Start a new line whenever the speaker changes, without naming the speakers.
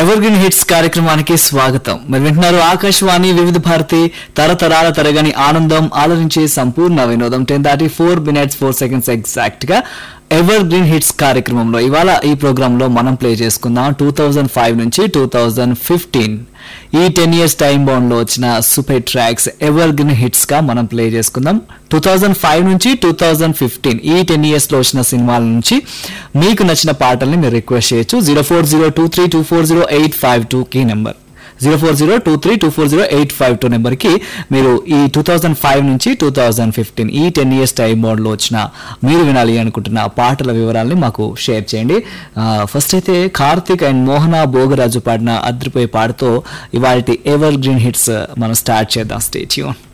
ever evergreen hits కార్యక్రమానికి స్వాగతం మీరు వింటున్నారు ఆకాశవాణి వివిధ భారతి తరతరాల తరగని ఆనందం ఆలరించే సంపూర్ణ వినోదం ten thirty four minutes four seconds exact గా ఎవర్ గ్రీన్ హిట్స్ కార్యక్రమంలో ఇవాళ ఈ ప్రోగ్రామ్ లో మనం ప్లే చేసుకుందాం టూ థౌజండ్ ఫైవ్ నుంచి టూ థౌజండ్ ఫిఫ్టీన్ ఈ టెన్ ఇయర్స్ టైం బౌండ్ లో వచ్చిన super tracks evergreen hits గా మనం ప్లే చేసుకుందాం టూ థౌజండ్ ఫైవ్ నుంచి టూ థౌజండ్ ఫిఫ్టీన్ ఈ టెన్ ఇయర్స్ లో వచ్చిన సినిమాల నుంచి మీకు నచ్చిన పాటల్ని మీరు రిక్వెస్ట్ చేయొచ్చు zero four zero two three two four zero eight five two కి number zero four zero two three two four zero eight five two నెంబర్కి మీరు ఈ టూ థౌజండ్ ఫైవ్ నుంచి టూ థౌజండ్ ఫిఫ్టీన్ ఈ టెన్ ఇయర్స్ టైం బౌండ్లో వచ్చిన మీరు వినాలి అనుకుంటున్న పాటల వివరాల్ని మాకు షేర్ చేయండి ఫస్ట్ అయితే కార్తిక్ అండ్ మోహన భోగరాజు పాడిన అద్రిపోయే పాటతో ఇవాళ ఎవర్ గ్రీన్ హిట్స్ మనం స్టార్ట్ చేద్దాం స్టేట్యూన్